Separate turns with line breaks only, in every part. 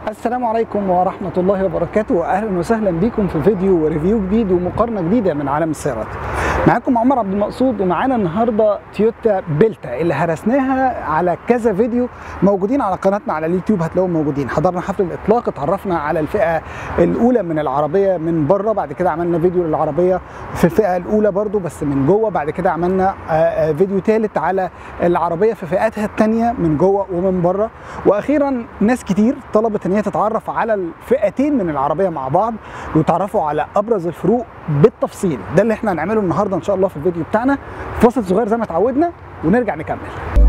السلام عليكم ورحمة الله وبركاته وأهلا وسهلا بكم في فيديو وريفيو جديد ومقارنة جديدة من عالم السيارات معاكم عمر عبد المقصود ومعانا النهاردة تويوتا بيلتا اللي هرسناها على كذا فيديو موجودين على قناتنا على اليوتيوب هتلاقوهم موجودين حضرنا حفل الإطلاق اتعرفنا على الفئة الأولى من العربية من بره بعد كده عملنا فيديو للعربية في الفئة الأولى برضو بس من جوه بعد كده عملنا فيديو ثالث على العربية في فئاتها الثانية من جوه ومن بره وأخيرا ناس كتير طلبت ان هي تتعرف على الفئتين من العربيه مع بعض ويتعرفوا على ابرز الفروق بالتفصيل ده اللي احنا هنعمله النهارده ان شاء الله في الفيديو بتاعنا فاصل صغير زي ما اتعودنا ونرجع نكمل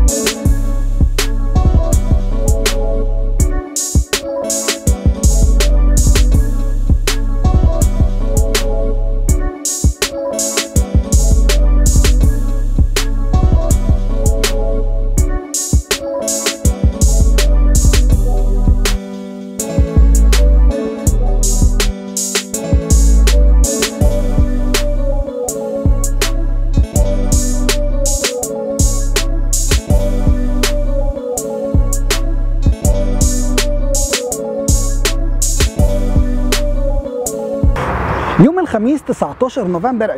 يوم الخميس 19 نوفمبر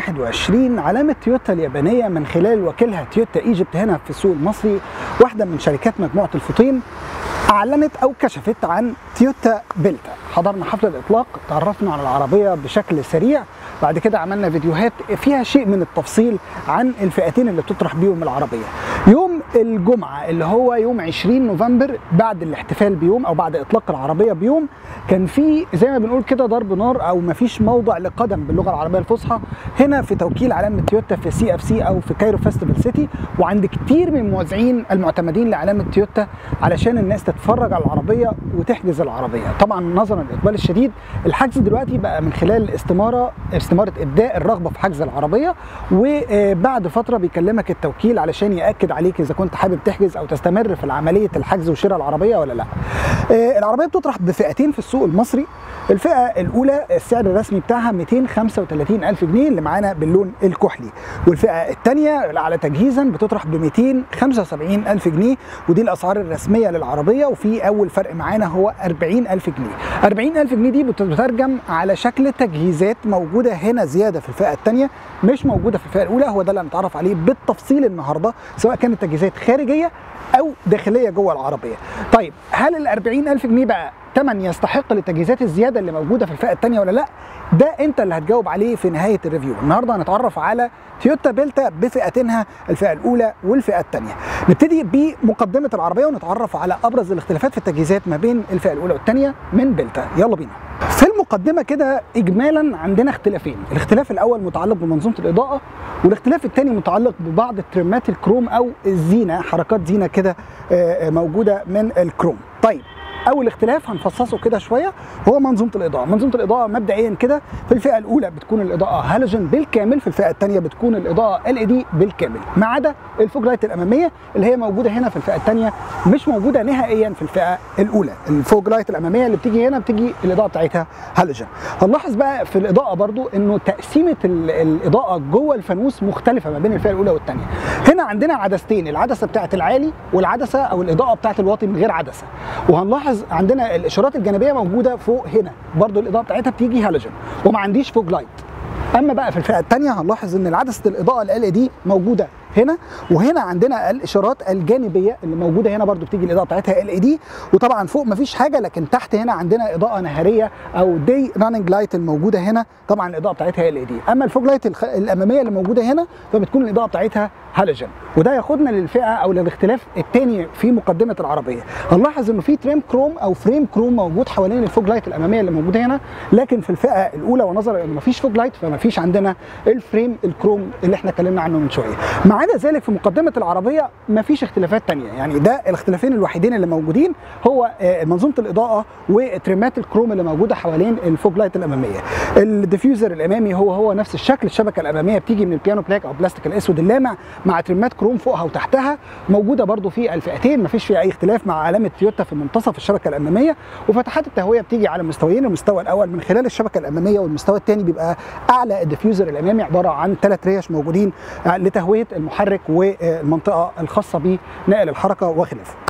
2021 علامة تويوتا اليابانية من خلال وكيلها تويوتا ايجيبت هنا في السوق المصري واحدة من شركات مجموعة الفطيم أعلنت أو كشفت عن تويوتا بيلتا حضرنا حفل الإطلاق تعرفنا على العربية بشكل سريع بعد كده عملنا فيديوهات فيها شيء من التفصيل عن الفئتين اللي بتطرح بيهم العربية يوم الجمعة اللي هو يوم 20 نوفمبر بعد الاحتفال بيوم أو بعد إطلاق العربية بيوم كان في زي ما بنقول كده ضرب نار أو مفيش موضع لقدم باللغة العربية الفصحى هنا في توكيل علامة تويوتا في سي اف سي أو في كايرو فيستيفال سيتي وعند كتير من الموزعين المعتمدين لعلامة تويوتا علشان الناس تتفرج على العربية وتحجز العربية طبعا نظرا للإقبال الشديد الحجز دلوقتي بقى من خلال الاستمارة استمارة إبداء الرغبة في حجز العربية وبعد فترة بيكلمك التوكيل علشان يأكد عليك إذا كنت حابب تحجز أو تستمر في عملية الحجز وشراء العربية ولا لا العربية بتطرح بفئتين في السوق المصري الفئة الأولى السعر الرسمي بتاعها 235 ألف جنيه اللي معانا باللون الكحلي والفئة الثانية على تجهيزا بتطرح ب 275 ألف جنيه ودي الأسعار الرسمية للعربية وفي أول فرق معانا هو 40 ألف جنيه 40 ألف جنيه دي بتترجم على شكل تجهيزات موجودة هنا زيادة في الفئة الثانية مش موجودة في الفئة الأولى هو ده اللي هنتعرف عليه بالتفصيل النهاردة سواء كانت تجهيزات خارجية أو داخلية جوه العربية طيب هل ال 40 ألف جنيه بقى ثمن يستحق للتجهيزات الزياده اللي موجوده في الفئه الثانيه ولا لا ده انت اللي هتجاوب عليه في نهايه الريفيو النهارده هنتعرف على تويوتا بيلتا بفئتينها الفئه الاولى والفئه الثانيه نبتدي بمقدمه العربيه ونتعرف على ابرز الاختلافات في التجهيزات ما بين الفئه الاولى والثانيه من بيلتا يلا بينا في المقدمه كده اجمالا عندنا اختلافين الاختلاف الاول متعلق بمنظومه الاضاءه والاختلاف الثاني متعلق ببعض الترمات الكروم او الزينه حركات زينه كده موجوده من الكروم طيب اول اختلاف هنفصصه كده شويه هو منظومه الاضاءه منظومه الاضاءه مبدئيا كده في الفئه الاولى بتكون الاضاءه هالوجين بالكامل في الفئه الثانيه بتكون الاضاءه ال اي دي بالكامل ما عدا الفوج لايت الاماميه اللي هي موجوده هنا في الفئه الثانيه مش موجوده نهائيا في الفئه الاولى الفوج لايت الاماميه اللي بتيجي هنا بتيجي الاضاءه بتاعتها هالوجين هنلاحظ بقى في الاضاءه برضو انه تقسيمه الاضاءه جوه الفانوس مختلفه ما بين الفئه الاولى والثانيه هنا عندنا عدستين العدسه بتاعت العالي والعدسه او الاضاءه بتاعت الواطي من غير عدسه وهنلاحظ عندنا الاشارات الجانبيه موجوده فوق هنا برضو الاضاءه بتاعتها بتيجي هالوجين وما عنديش فوج لايت اما بقى في الفئه الثانيه هنلاحظ ان عدسه الاضاءه ال دي موجوده هنا وهنا عندنا الاشارات الجانبيه اللي موجوده هنا برضو بتيجي الاضاءه بتاعتها ال اي دي وطبعا فوق مفيش حاجه لكن تحت هنا عندنا اضاءه نهاريه او دي راننج لايت الموجوده هنا طبعا الاضاءه بتاعتها ال اي دي اما الفوج لايت الخ... الاماميه اللي موجوده هنا فبتكون الاضاءه بتاعتها هالوجين وده ياخدنا للفئه او للاختلاف الثاني في مقدمه العربيه هنلاحظ انه في تريم كروم او فريم كروم موجود حوالين الفوج لايت الاماميه اللي موجوده هنا لكن في الفئه الاولى ونظرا ان مفيش فوج لايت فمفيش عندنا الفريم الكروم اللي احنا اتكلمنا عنه من شويه ما عدا ذلك في مقدمه العربيه مفيش اختلافات ثانيه يعني ده الاختلافين الوحيدين اللي موجودين هو منظومه الاضاءه وتريمات الكروم اللي موجوده حوالين الفوج لايت الاماميه الديفيوزر الامامي هو هو نفس الشكل الشبكه الاماميه بتيجي من البيانو بلاك او بلاستيك الاسود اللامع مع ترمات كروم فوقها وتحتها موجوده برده في الفئتين مفيش فيها اي اختلاف مع علامه تويوتا في منتصف الشبكه الاماميه وفتحات التهويه بتيجي على مستويين المستوى الاول من خلال الشبكه الاماميه والمستوى الثاني بيبقى اعلى الديفيوزر الامامي عباره عن ثلاث ريش موجودين لتهويه المحرك والمنطقه الخاصه بنقل الحركه وخلافه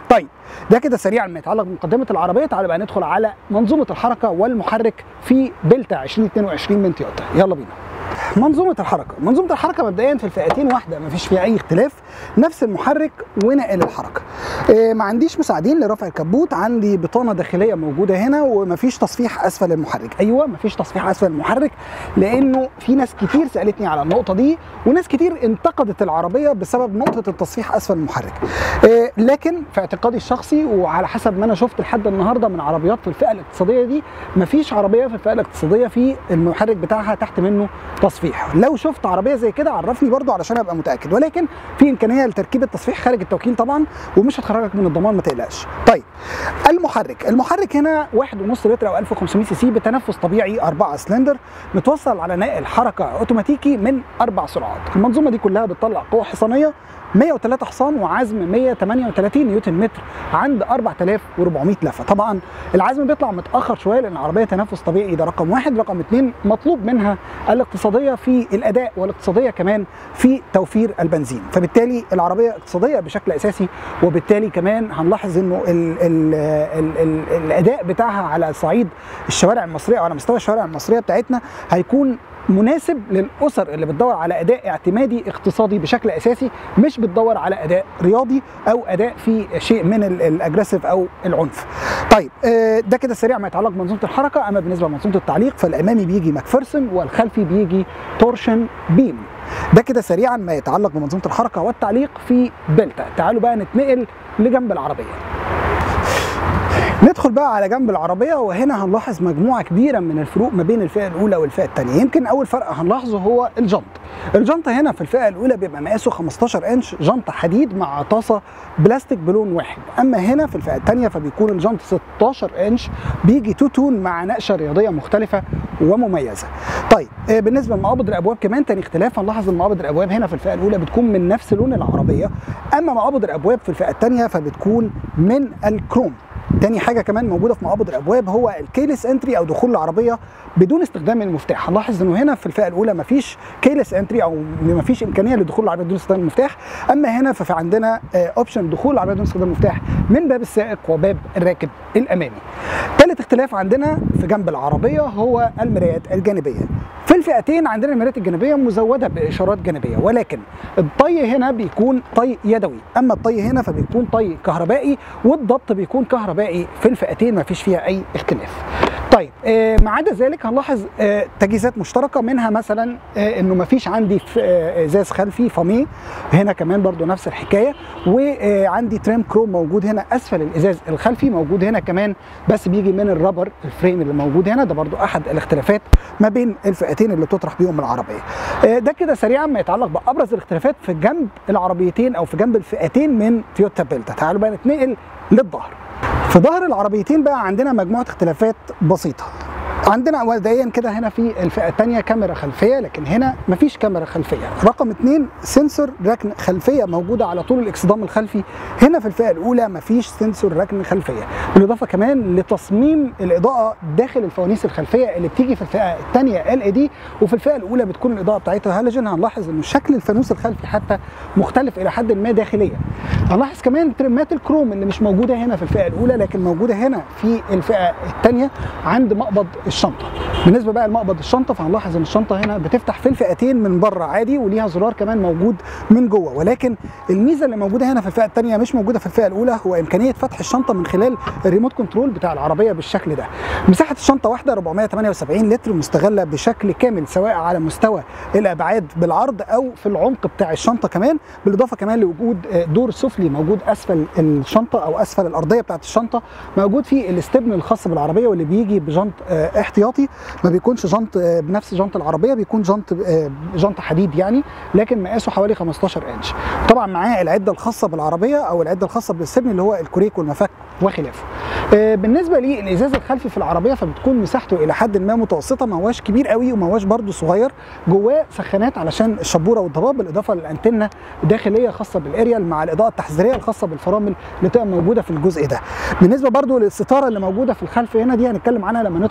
طيب ده كده سريعا ما يتعلق بمقدمه العربيه تعالوا بقى ندخل على منظومه الحركه والمحرك في بلتا 2022 من تويوتا يلا بينا منظومه الحركه منظومه الحركه مبدئيا في الفئتين واحده ما فيش فيها اي اختلاف نفس المحرك ونقل الحركه إيه ما عنديش مساعدين لرفع الكبوت عندي بطانه داخليه موجوده هنا وما فيش تصفيح اسفل المحرك ايوه ما فيش تصفيح اسفل المحرك لانه في ناس كتير سالتني على النقطه دي وناس كتير انتقدت العربيه بسبب نقطه التصفيح اسفل المحرك إيه لكن في اعتقادي الشخصي وعلى حسب ما انا شفت لحد النهارده من عربيات في الفئه الاقتصاديه دي ما فيش عربيه في الفئه الاقتصاديه في المحرك بتاعها تحت منه تصفيح لو شفت عربيه زي كده عرفني برضو علشان ابقى متاكد ولكن في امكانيه لتركيب التصفيح خارج التوكيل طبعا ومش هتخرجك من الضمان ما تقلقش طيب المحرك المحرك هنا 1.5 لتر او 1500 سي سي بتنفس طبيعي 4 سلندر متوصل على ناقل حركه اوتوماتيكي من اربع سرعات المنظومه دي كلها بتطلع قوه حصانيه 103 حصان وعزم 138 نيوتن متر عند 4400 لفه طبعا العزم بيطلع متاخر شويه لان العربيه تنفس طبيعي ده رقم واحد رقم اثنين مطلوب منها الاقتصاديه في الاداء والاقتصاديه كمان في توفير البنزين فبالتالي العربيه اقتصاديه بشكل اساسي وبالتالي كمان هنلاحظ انه ال ال ال ال الاداء بتاعها على صعيد الشوارع المصريه او على مستوى الشوارع المصريه بتاعتنا هيكون مناسب للاسر اللي بتدور على اداء اعتمادي اقتصادي بشكل اساسي مش بتدور على اداء رياضي او اداء في شيء من الاجريسيف او العنف. طيب ده كده سريع ما يتعلق بمنظومه الحركه اما بالنسبه لمنظومه التعليق فالامامي بيجي ماكفيرسون والخلفي بيجي تورشن بيم. ده كده سريعا ما يتعلق بمنظومه الحركه والتعليق في دلتا. تعالوا بقى نتنقل لجنب العربيه. ندخل بقى على جنب العربية وهنا هنلاحظ مجموعة كبيرة من الفروق ما بين الفئة الأولى والفئة الثانية يمكن أول فرق هنلاحظه هو الجنط الجنطة هنا في الفئة الأولى بيبقى مقاسه 15 إنش جنطة حديد مع طاسة بلاستيك بلون واحد أما هنا في الفئة الثانية فبيكون الجنط 16 إنش بيجي تو تون مع نقشة رياضية مختلفة ومميزة طيب بالنسبة لمقابض الأبواب كمان تاني اختلاف هنلاحظ إن مقابض الأبواب هنا في الفئة الأولى بتكون من نفس لون العربية أما مقابض الأبواب في الفئة الثانية فبتكون من الكروم تاني حاجه كمان موجوده في مقابض الابواب هو الكيلس انتري او دخول العربيه بدون استخدام المفتاح هنلاحظ انه هنا في الفئه الاولى مفيش كيلس انتري او مفيش امكانيه لدخول العربيه بدون استخدام المفتاح اما هنا ففي عندنا اوبشن دخول العربيه بدون استخدام المفتاح من باب السائق وباب الراكب الامامي ثالث اختلاف عندنا في جنب العربيه هو المرايات الجانبيه في الفئتين عندنا المرايات الجانبيه مزوده باشارات جانبيه ولكن الطي هنا بيكون طي يدوي اما الطي هنا فبيكون طي كهربائي والضبط بيكون كهربائي في الفئتين ما فيش فيها اي اختلاف طيب آه ما عدا ذلك هنلاحظ آه تجهيزات مشتركه منها مثلا آه انه ما فيش عندي ازاز خلفي فامي هنا كمان برضو نفس الحكايه وعندي تريم كروم موجود هنا اسفل الازاز الخلفي موجود هنا كمان بس بيجي من الرابر الفريم اللي موجود هنا ده برضو احد الاختلافات ما بين الفئتين اللي بتطرح بيهم العربيه ده كده سريعا ما يتعلق بابرز الاختلافات في جنب العربيتين او في جنب الفئتين من تويوتا بيلتا تعالوا بقى نتنقل للظهر في ظهر العربيتين بقى عندنا مجموعه اختلافات بسيطه عندنا مبدئيا كده هنا في الفئه الثانيه كاميرا خلفيه لكن هنا مفيش كاميرا خلفيه رقم اثنين سنسور ركن خلفيه موجوده على طول الاكسدام الخلفي هنا في الفئه الاولى مفيش سنسور ركن خلفيه بالاضافه كمان لتصميم الاضاءه داخل الفوانيس الخلفيه اللي بتيجي في الفئه الثانيه ال اي دي وفي الفئه الاولى بتكون الاضاءه بتاعتها هالوجين هنلاحظ ان شكل الفانوس الخلفي حتى مختلف الى حد ما داخليا هنلاحظ كمان ترمات الكروم اللي مش موجوده هنا في الفئه الاولى لكن موجوده هنا في الفئه الثانيه عند مقبض الشنطه بالنسبه بقى لمقبض الشنطه فهنلاحظ ان الشنطه هنا بتفتح في الفئتين من بره عادي وليها زرار كمان موجود من جوه ولكن الميزه اللي موجوده هنا في الفئه الثانيه مش موجوده في الفئه الاولى هو امكانيه فتح الشنطه من خلال الريموت كنترول بتاع العربيه بالشكل ده مساحه الشنطه واحده 478 لتر مستغله بشكل كامل سواء على مستوى الابعاد بالعرض او في العمق بتاع الشنطه كمان بالاضافه كمان لوجود دور سفلي موجود اسفل الشنطه او اسفل الارضيه بتاعت الشنطه موجود فيه الاستبن الخاص بالعربيه واللي بيجي بجنط احتياطي ما بيكونش جنط بنفس جنط العربيه بيكون جنط جنط حديد يعني لكن مقاسه حوالي 15 انش طبعا معاه العده الخاصه بالعربيه او العده الخاصه بالسبن اللي هو الكوريك والمفك وخلافه بالنسبه للازاز الخلفي في العربيه فبتكون مساحته الى حد ما متوسطه ما هواش كبير قوي وما هواش برده صغير جواه سخانات علشان الشبوره والضباب بالاضافه للانتنه داخليه خاصه بالاريال مع الاضاءه التحذيريه الخاصه بالفرامل اللي تبقى موجوده في الجزء ده بالنسبه برده للستاره اللي موجوده في الخلف هنا دي هنتكلم عنها لما ندخل في العربيه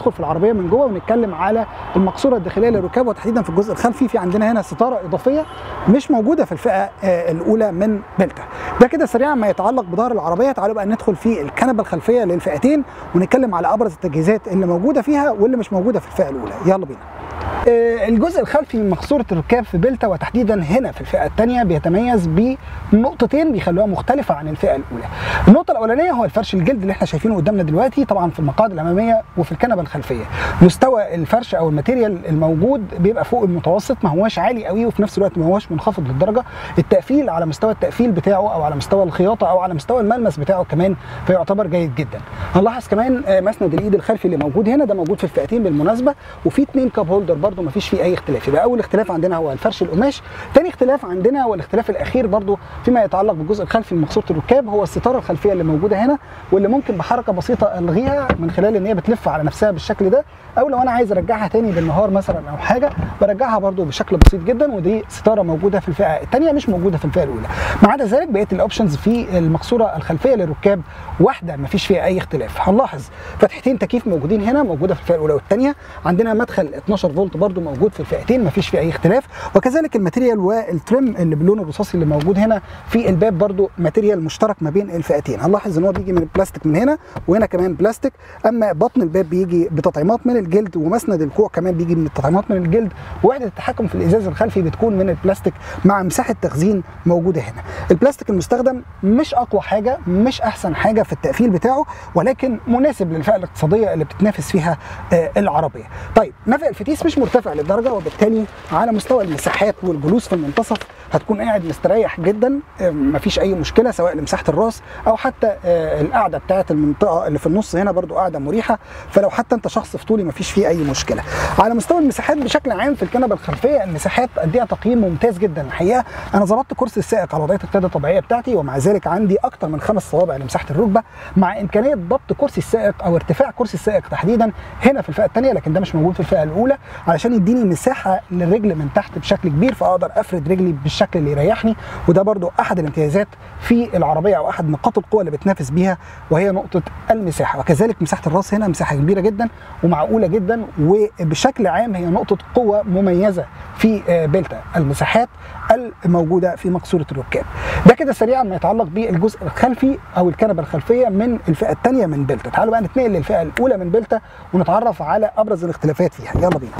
العربيه من جوه ونتكلم على المقصوره الداخليه للركاب وتحديدا في الجزء الخلفي في عندنا هنا ستاره اضافيه مش موجوده في الفئه آه، الاولى من بلتا ده كده سريعا ما يتعلق بظهر العربيه تعالوا بقى ندخل في الكنبه الخلفيه للفئتين ونتكلم على ابرز التجهيزات اللي موجوده فيها واللي مش موجوده في الفئه الاولى يلا بينا آه، الجزء الخلفي من مقصورة الركاب في بلتا وتحديدا هنا في الفئة الثانية بيتميز بنقطتين بيخلوها مختلفة عن الفئة الأولى. النقطة الأولانية هو الفرش الجلد اللي احنا شايفينه قدامنا دلوقتي طبعا في المقاعد الأمامية وفي الكنبة الخلفية. مستوى الفرش أو الماتيريال الموجود بيبقى فوق المتوسط ما هوش عالي قوي وفي نفس الوقت ما هوش منخفض للدرجة. التقفيل على مستوى التقفيل بتاعه أو على مستوى الخياطة أو على مستوى الملمس بتاعه كمان فيعتبر جيد جدا. هنلاحظ كمان آه، مسند الإيد الخلفي اللي موجود هنا ده موجود في الفئتين بالمناسبة وفي اثنين كاب هولدر برده ما فيش فيه اي اختلاف يبقى اول اختلاف عندنا هو الفرش القماش ثاني اختلاف عندنا والاختلاف الاخير برده فيما يتعلق بالجزء الخلفي من مقصوره الركاب هو الستاره الخلفيه اللي موجوده هنا واللي ممكن بحركه بسيطه الغيها من خلال ان هي بتلف على نفسها بالشكل ده او لو انا عايز ارجعها تاني بالنهار مثلا او حاجه برجعها برده بشكل بسيط جدا ودي ستاره موجوده في الفئه الثانيه مش موجوده في الفئه الاولى ما عدا ذلك بقيه الاوبشنز في المقصوره الخلفيه للركاب واحده ما فيش فيها اي اختلاف هنلاحظ فتحتين تكييف موجودين هنا موجوده في الفئه الاولى والثانيه عندنا مدخل 12 فولت برده موجود في الفئتين ما فيش فيه اي اختلاف وكذلك الماتيريال والترم اللي باللون الرصاصي اللي موجود هنا في الباب برده ماتيريال مشترك ما بين الفئتين هنلاحظ ان هو بيجي من البلاستيك من هنا وهنا كمان بلاستيك اما بطن الباب بيجي بتطعيمات من الجلد ومسند الكوع كمان بيجي من التطعيمات من الجلد ووحده التحكم في الازاز الخلفي بتكون من البلاستيك مع مساحه تخزين موجوده هنا البلاستيك المستخدم مش اقوى حاجه مش احسن حاجه في التقفيل بتاعه ولكن مناسب للفئه الاقتصاديه اللي بتتنافس فيها آه، العربيه طيب نفق الفتيس مش مرتفع للدرجه وبالتالي على مستوى المساحات والجلوس في المنتصف هتكون قاعد مستريح جدا آه، مفيش اي مشكله سواء لمساحه الراس او حتى آه، القعده بتاعه المنطقه اللي في النص هنا برضو قاعده مريحه فلو حتى انت شخص فطولي مفيش فيه اي مشكله على مستوى المساحات بشكل عام في الكنبه الخلفيه المساحات اديها تقييم ممتاز جدا الحقيقه انا ظبطت كرسي السائق على وضعيه القياده الطبيعيه بتاعتي ومع ذلك عندي اكتر من خمس صوابع لمساحه الركبه مع امكانيه ضبط كرسي السائق او ارتفاع كرسي السائق تحديدا هنا في الفئه الثانيه لكن ده مش موجود في الفئه الاولى علشان يديني مساحه للرجل من تحت بشكل كبير فاقدر افرد رجلي بالشكل اللي يريحني وده برضو احد الامتيازات في العربيه او احد نقاط القوه اللي بتنافس بيها وهي نقطه المساحه وكذلك مساحه الراس هنا مساحه كبيره جدا ومعقوله جدا وبشكل عام هي نقطه قوه مميزه في آه، بلتا المساحات الموجوده في مقصوره الركاب ده كده سريعا ما يتعلق بالجزء الخلفي او الكنبه الخلفيه من الفئه الثانيه من بلتا تعالوا بقى نتنقل للفئه الاولى من بلتا ونتعرف على ابرز الاختلافات فيها يلا بينا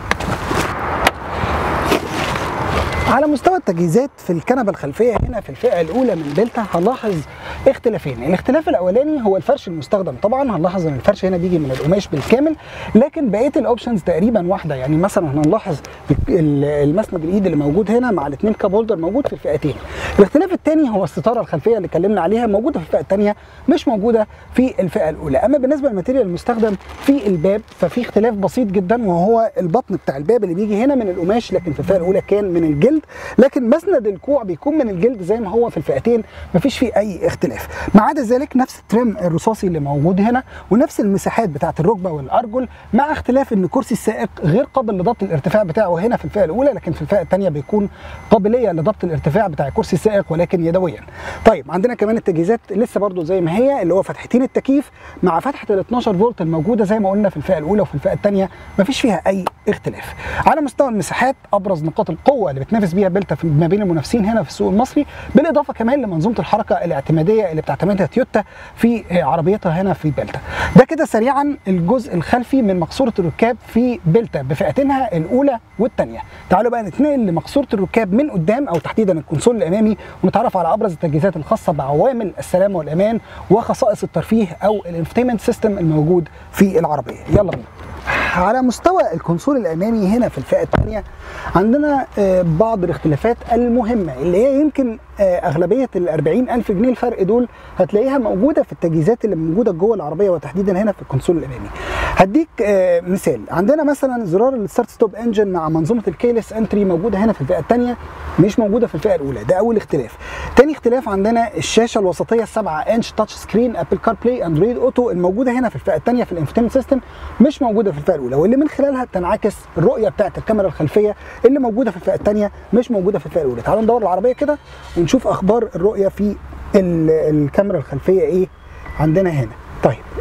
على مستوى التجهيزات في الكنبه الخلفيه هنا في الفئه الاولى من دلتا هنلاحظ اختلافين الاختلاف الاولاني هو الفرش المستخدم طبعا هنلاحظ ان الفرش هنا بيجي من القماش بالكامل لكن بقيه الاوبشنز تقريبا واحده يعني مثلا هنلاحظ ال- المسند الايد اللي موجود هنا مع الاثنين كاب هولدر موجود في الفئتين الاختلاف الثاني هو الستاره الخلفيه اللي اتكلمنا عليها موجوده في الفئه الثانيه مش موجوده في الفئه الاولى اما بالنسبه للماتيريال المستخدم في الباب ففي اختلاف بسيط جدا وهو البطن بتاع الباب اللي بيجي هنا من القماش لكن في الفئه الاولى كان من الجلد لكن مسند الكوع بيكون من الجلد زي ما هو في الفئتين مفيش فيه اي اختلاف ما عدا ذلك نفس الترم الرصاصي اللي موجود هنا ونفس المساحات بتاعه الركبه والارجل مع اختلاف ان كرسي السائق غير قابل لضبط الارتفاع بتاعه هنا في الفئه الاولى لكن في الفئه الثانيه بيكون قابليه لضبط الارتفاع بتاع كرسي السائق ولكن يدويا طيب عندنا كمان التجهيزات لسه برضو زي ما هي اللي هو فتحتين التكييف مع فتحه ال 12 فولت الموجوده زي ما قلنا في الفئه الاولى وفي الفئه الثانيه مفيش فيها اي اختلاف على مستوى المساحات ابرز نقاط القوه اللي بتنافس بيها بلتا في- ما بين المنافسين هنا في السوق المصري بالاضافه كمان لمنظومه الحركه الاعتماديه اللي بتعتمدها تويوتا في آه، عربيتها هنا في بلتا ده كده سريعا الجزء الخلفي من مقصوره الركاب في بلتا بفئتينها الاولى والثانيه تعالوا بقى نتنقل لمقصوره الركاب من قدام او تحديدا الكونسول الامامي ونتعرف على ابرز التجهيزات الخاصه بعوامل السلامه والامان وخصائص الترفيه او الانفتيمنت سيستم الموجود في العربيه يلا بينا على مستوى الكونسول الامامي هنا في الفئه الثانيه عندنا آه، بعض الاختلافات المهمه اللي هي يمكن آه، اغلبيه ال 40 الف جنيه الفرق دول هتلاقيها موجوده في التجهيزات اللي موجوده جوه العربيه وتحديدا هنا في الكونسول الامامي هديك آه، مثال عندنا مثلا زرار الستارت ستوب انجن مع منظومه الكيلس انتري موجوده هنا في الفئه الثانيه مش موجوده في الفئه الاولى ده اول اختلاف تاني اختلاف عندنا الشاشه الوسطيه 7 انش تاتش سكرين ابل كار بلاي اندرويد اوتو الموجوده هنا في الفئه الثانيه في الانفتيمنت سيستم مش موجوده في الفئه الاولى واللي من خلالها تنعكس الرؤيه بتاعه الكاميرا الخلفيه اللي موجوده في الفئه الثانيه مش موجوده في الفئه الاولى تعالوا ندور العربيه كده ونشوف اخبار الرؤيه في ال- الكاميرا الخلفيه ايه عندنا هنا طيب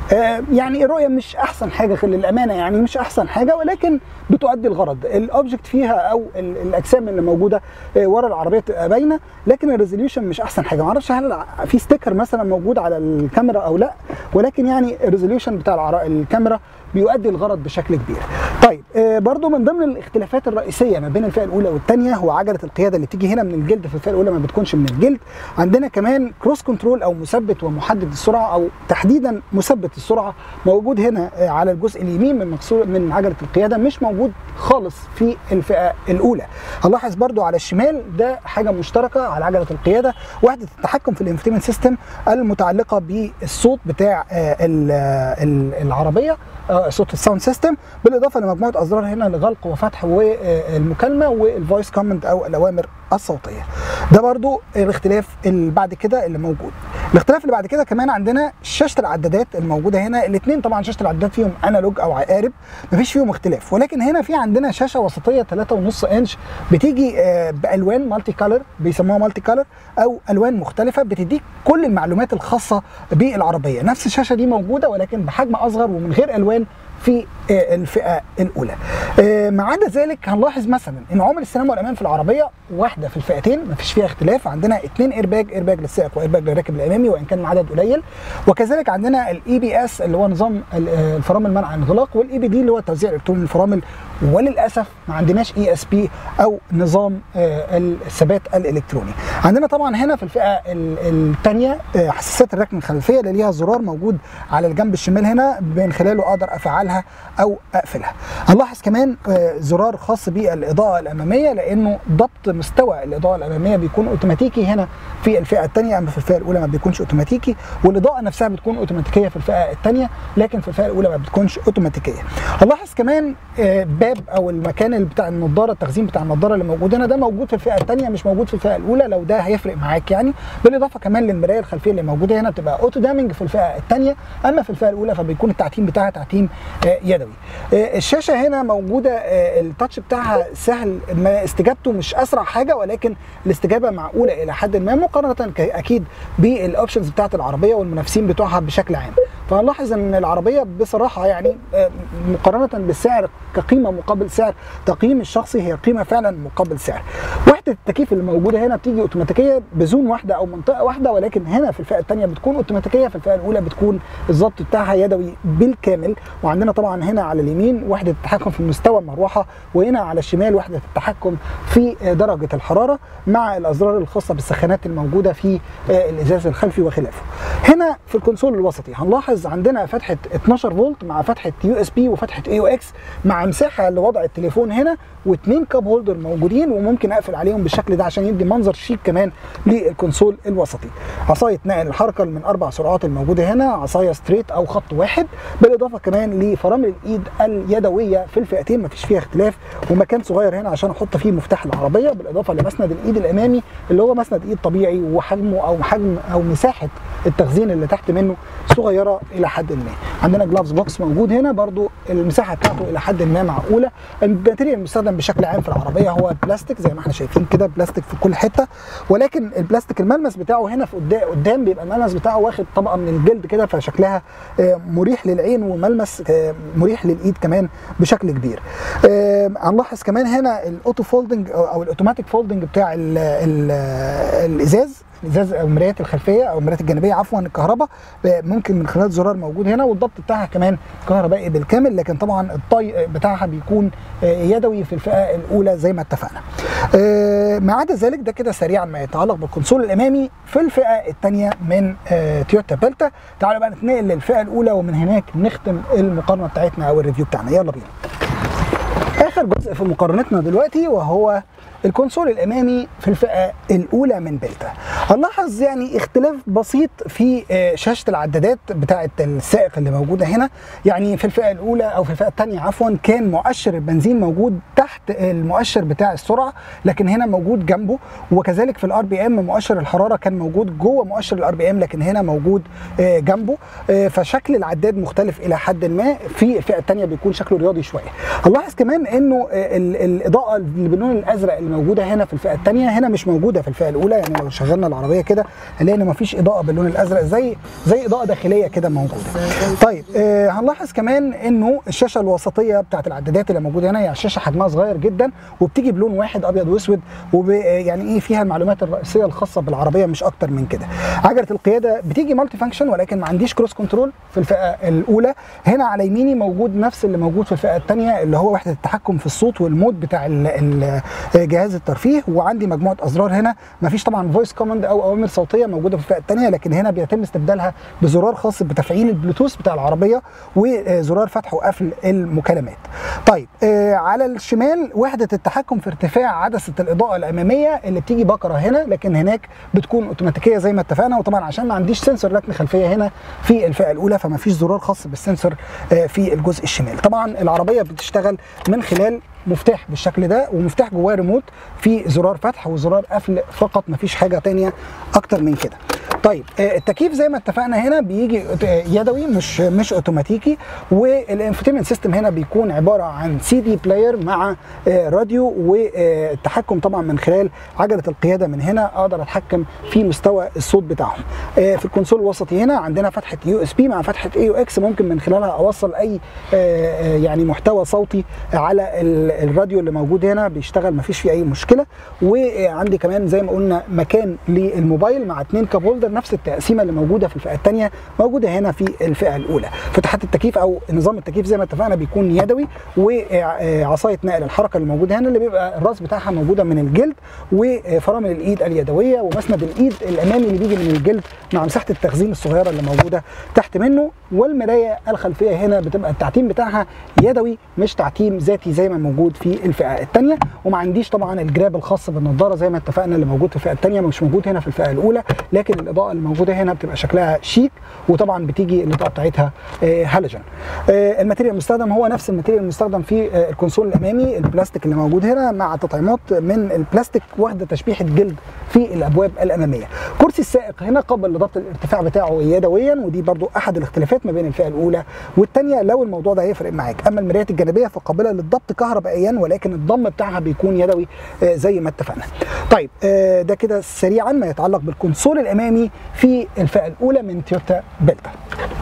آه، يعني الرؤيه مش احسن حاجه خلي الامانه يعني مش احسن حاجه ولكن بتؤدي الغرض الاوبجكت فيها او ال- الاجسام اللي موجوده آه، ورا العربيه تبقى باينه لكن الريزوليوشن مش احسن حاجه معرفش هل في ستيكر مثلا موجود على الكاميرا او لا ولكن يعني الريزوليوشن بتاع العر- الكاميرا بيؤدي الغرض بشكل كبير طيب آه، برضو من ضمن الاختلافات الرئيسيه ما بين الفئه الاولى والثانيه هو عجله القياده اللي تيجي هنا من الجلد في الفئه الاولى ما بتكونش من الجلد عندنا كمان كروس كنترول او مثبت ومحدد السرعه او تحديدا مثبت السرعه موجود هنا آه، على الجزء اليمين من مكسور من عجله القياده مش موجود خالص في الفئه الاولى هنلاحظ برضو على الشمال ده حاجه مشتركه على عجله القياده وحده التحكم في الانفتيمنت سيستم المتعلقه بالصوت بتاع آه، ال- آه، ال- العربيه آه، صوت الساوند سيستم بالاضافه لمجموعه ازرار هنا لغلق وفتح والمكالمه والفويس كومنت او الاوامر الصوتيه ده برضو الاختلاف اللي بعد كده اللي موجود الاختلاف اللي بعد كده كمان عندنا شاشه العدادات الموجوده هنا الاثنين طبعا شاشه العدادات فيهم انالوج او عقارب مفيش فيهم اختلاف ولكن هنا في عندنا شاشه وسطيه 3.5 انش بتيجي آه، بالوان مالتي كالر بيسموها مالتي كالر او الوان مختلفه بتديك كل المعلومات الخاصه بالعربيه نفس الشاشه دي موجوده ولكن بحجم اصغر ومن غير الوان في آه، الفئه الاولى آه، ما عدا ذلك هنلاحظ مثلا ان عمر السلامه والامان في العربيه واحده في الفئتين ما فيش فيها اختلاف عندنا اثنين ايرباج ايرباج للسائق وايرباج للراكب الامامي وان كان العدد قليل وكذلك عندنا الاي بي اس اللي هو نظام ال- آه، الفرامل منع انغلاق والاي بي دي اللي هو التوزيع الالكتروني للفرامل وللاسف ما عندناش اي اس بي او نظام آه، الثبات الالكتروني عندنا طبعا هنا في الفئه الثانيه حساسات الركن الخلفيه اللي ليها زرار موجود على الجنب الشمال هنا من خلاله اقدر افعلها او اقفلها هنلاحظ كمان آه، زرار خاص بالاضاءه الاماميه لانه ضبط مستوى الاضاءه الاماميه بيكون اوتوماتيكي هنا في الفئه الثانيه اما في الفئه الاولى ما بيكونش اوتوماتيكي والاضاءه نفسها بتكون اوتوماتيكيه في الفئه الثانيه لكن في الفئه الاولى ما بتكونش اوتوماتيكيه هنلاحظ كمان آه، باب او المكان اللي بتاع النضاره التخزين بتاع النضاره اللي موجود هنا ده موجود في الفئه الثانيه مش موجود في الفئه الاولى لو ده هيفرق معاك يعني بالاضافه كمان للمرايه الخلفيه اللي موجوده هنا بتبقى اوتو دامنج في الفئه الثانيه اما في الفئه الاولى فبيكون التعتيم بتاعها تعتيم آه، يدوي آه، الشاشه هنا موجوده آه، التاتش بتاعها سهل ما استجابته مش اسرع حاجه ولكن الاستجابه معقوله الى حد ما مقارنه ك- اكيد بالاوبشنز بتاعت العربيه والمنافسين بتوعها بشكل عام فهنلاحظ ان العربيه بصراحه يعني آه، مقارنه بالسعر كقيمه مقابل سعر تقييم الشخصي هي قيمه فعلا مقابل سعر وحده التكييف اللي موجوده هنا بتيجي اوتوماتيكيه بزون واحده او منطقه واحده ولكن هنا في الفئه الثانيه بتكون اوتوماتيكيه في الفئه الاولى بتكون الضبط بتاعها يدوي بالكامل وعندنا طبعا هنا على اليمين وحده التحكم في مستوى المروحه وهنا على الشمال وحده التحكم في آه، درجه الحراره مع الازرار الخاصه بالسخانات الموجوده في آه، الازاز الخلفي وخلافه هنا في الكونسول الوسطي هنلاحظ عندنا فتحه 12 فولت مع فتحه يو اس بي وفتحه اي او اكس مع مساحه لوضع التليفون هنا واثنين كاب هولدر موجودين وممكن اقفل عليهم بالشكل ده عشان يدي منظر شيك كمان للكونسول الوسطي عصايه نقل الحركه من اربع سرعات الموجوده هنا عصايه ستريت او خط واحد بالاضافه كمان لفرامل الايد اليدويه في الفئتين مفيش فيها اختلاف ومكان صغير هنا عشان احط فيه مفتاح العربيه بالاضافه لمسند الايد الامامي اللي هو مسند ايد طبيعي وحجمه او حجم او مساحه التخزين اللي تحت منه صغيره الى حد ما عندنا جلافز بوكس موجود هنا برضو المساحه بتاعته الى حد ما معقوله الماتيريال المستخدم بشكل عام في العربيه هو بلاستيك زي ما احنا شايفين كده بلاستيك في كل حته ولكن البلاستيك الملمس بتاعه هنا في قدام قدام بيبقى الملمس بتاعه واخد طبقه من الجلد كده فشكلها آه، مريح للعين وملمس آه، مريح للايد كمان بشكل كبير آه، هنلاحظ كمان هنا الاوتو فولدنج او أو الاوتوماتيك فولدنج بتاع ال ال الازاز الازاز او المرايات الخلفيه او المرايات الجانبيه عفوا الكهرباء ممكن من خلال زرار موجود هنا والضبط بتاعها كمان كهربائي بالكامل لكن طبعا الطي بتاعها بيكون يدوي في الفئه الاولى زي ما اتفقنا. آه، ما عدا ذلك ده كده سريعا ما يتعلق بالكونسول الامامي في الفئه الثانيه من آه، تويوتا بيلتا تعالوا بقى نتنقل للفئه الاولى ومن هناك نختم المقارنه بتاعتنا او الريفيو بتاعنا يلا بينا. اخر جزء في مقارنتنا دلوقتي وهو الكونسول الامامي في الفئه الاولى من بيلتا هنلاحظ يعني اختلاف بسيط في آه، شاشه العدادات بتاعه السائق اللي موجوده هنا يعني في الفئه الاولى او في الفئه الثانيه عفوا كان مؤشر البنزين موجود تحت المؤشر بتاع السرعه لكن هنا موجود جنبه وكذلك في الار بي ام مؤشر الحراره كان موجود جوه مؤشر الار بي ام لكن هنا موجود آه، جنبه آه، فشكل العداد مختلف الى حد ما في الفئه الثانيه بيكون شكله رياضي شويه هنلاحظ كمان انه آه، ال- الاضاءه اللي باللون الازرق اللي موجوده هنا في الفئه الثانيه هنا مش موجوده في الفئه الاولى يعني لو شغلنا العربيه كده هنلاقي ان مفيش اضاءه باللون الازرق زي زي اضاءه داخليه كده موجوده طيب آه هنلاحظ كمان انه الشاشه الوسطيه بتاعت العدادات اللي موجوده هنا هي الشاشه حجمها صغير جدا وبتيجي بلون واحد ابيض واسود وب يعني ايه فيها المعلومات الرئيسيه الخاصه بالعربيه مش اكتر من كده عجله القياده بتيجي مالتي فانكشن ولكن ما عنديش كروس كنترول في الفئه الاولى هنا على يميني موجود نفس اللي موجود في الفئه الثانيه اللي هو وحده التحكم في الصوت والمود بتاع ال- ال- جهاز الترفيه وعندي مجموعه ازرار هنا ما فيش طبعا فويس كوماند او اوامر صوتيه موجوده في الفئه الثانيه لكن هنا بيتم استبدالها بزرار خاص بتفعيل البلوتوث بتاع العربيه وزرار فتح وقفل المكالمات طيب آه، على الشمال وحده التحكم في ارتفاع عدسه الاضاءه الاماميه اللي بتيجي بكره هنا لكن هناك بتكون اوتوماتيكيه زي ما اتفقنا وطبعا عشان ما عنديش سنسور ركن خلفيه هنا في الفئه الاولى فما فيش زرار خاص بالسنسور آه، في الجزء الشمال طبعا العربيه بتشتغل من خلال مفتاح بالشكل ده ومفتاح جواه ريموت في زرار فتح وزرار قفل فقط مفيش حاجه تانية اكتر من كده طيب آه، التكييف زي ما اتفقنا هنا بيجي أوت- آه، يدوي مش مش اوتوماتيكي والانفوتيمنت سيستم هنا بيكون عباره عن سي دي بلاير مع آه، راديو والتحكم طبعا من خلال عجله القياده من هنا اقدر اتحكم في مستوى الصوت بتاعهم آه، في الكونسول الوسطي هنا عندنا فتحه يو اس بي مع فتحه اي او اكس ممكن من خلالها اوصل اي آه، آه، يعني محتوى صوتي على ال- الراديو اللي موجود هنا بيشتغل مفيش فيه اي مشكله وعندي كمان زي ما قلنا مكان للموبايل مع اتنين كاب هولدر نفس التقسيمه اللي موجوده في الفئه الثانيه موجوده هنا في الفئه الاولى فتحات التكييف او نظام التكييف زي ما اتفقنا بيكون يدوي وعصايه نقل الحركه اللي موجوده هنا اللي بيبقى الراس بتاعها موجوده من الجلد وفرامل الايد اليدويه ومسند الايد الامامي اللي بيجي من الجلد مع مساحه التخزين الصغيره اللي موجوده تحت منه والمرايه الخلفيه هنا بتبقى التعتيم بتاعها يدوي مش تعتيم ذاتي زي ما موجود في الفئه الثانيه وما عنديش طبعا الجراب الخاص بالنضاره زي ما اتفقنا اللي موجود في الفئه الثانيه مش موجود هنا في الفئه الاولى لكن الاضاءه اللي موجوده هنا بتبقى شكلها شيك وطبعا بتيجي الاضاءه بتاعتها آه، هالوجن آه، الماتيريال المستخدم هو نفس الماتيريال المستخدم في آه، الكونسول الامامي البلاستيك اللي موجود هنا مع تطعيمات من البلاستيك واخده تشبيحه جلد في الابواب الاماميه كرسي السائق هنا قابل لضبط الارتفاع بتاعه يدويا ودي برضو احد الاختلافات ما بين الفئه الاولى والثانيه لو الموضوع ده هيفرق معاك اما المرايات الجانبيه فقابله للضبط كهربائيا ولكن الضم بتاعها بيكون يدوي آه، زي ما اتفقنا طيب آه، ده كده سريعا ما يتعلق بالكونسول الامامي في الفئه الاولى من تويوتا بيلتا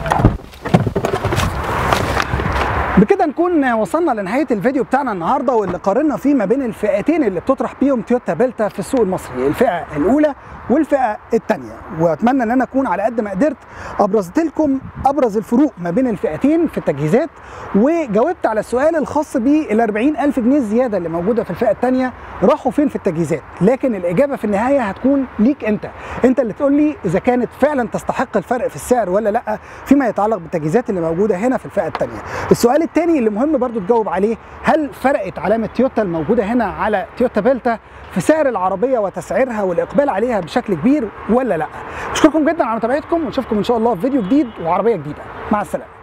بكده نكون وصلنا لنهايه الفيديو بتاعنا النهارده واللي قارنا فيه ما بين الفئتين اللي بتطرح بيهم تويوتا بيلتا في السوق المصري الفئه الاولى والفئه الثانيه واتمنى ان انا اكون على قد ما قدرت ابرزت لكم ابرز الفروق ما بين الفئتين في التجهيزات وجاوبت على السؤال الخاص بال 40000 جنيه الزياده اللي موجوده في الفئه الثانيه راحوا فين في التجهيزات لكن الاجابه في النهايه هتكون ليك انت انت اللي تقول لي اذا كانت فعلا تستحق الفرق في السعر ولا لا فيما يتعلق بالتجهيزات اللي موجوده هنا في الفئه الثانيه السؤال الثاني اللي مهم برضو تجاوب عليه هل فرقت علامه تويوتا الموجوده هنا على تويوتا بيلتا في سعر العربيه وتسعيرها والاقبال عليها بشكل كبير ولا لا اشكركم جدا على متابعتكم ونشوفكم ان شاء الله في فيديو جديد وعربيه جديده مع السلامه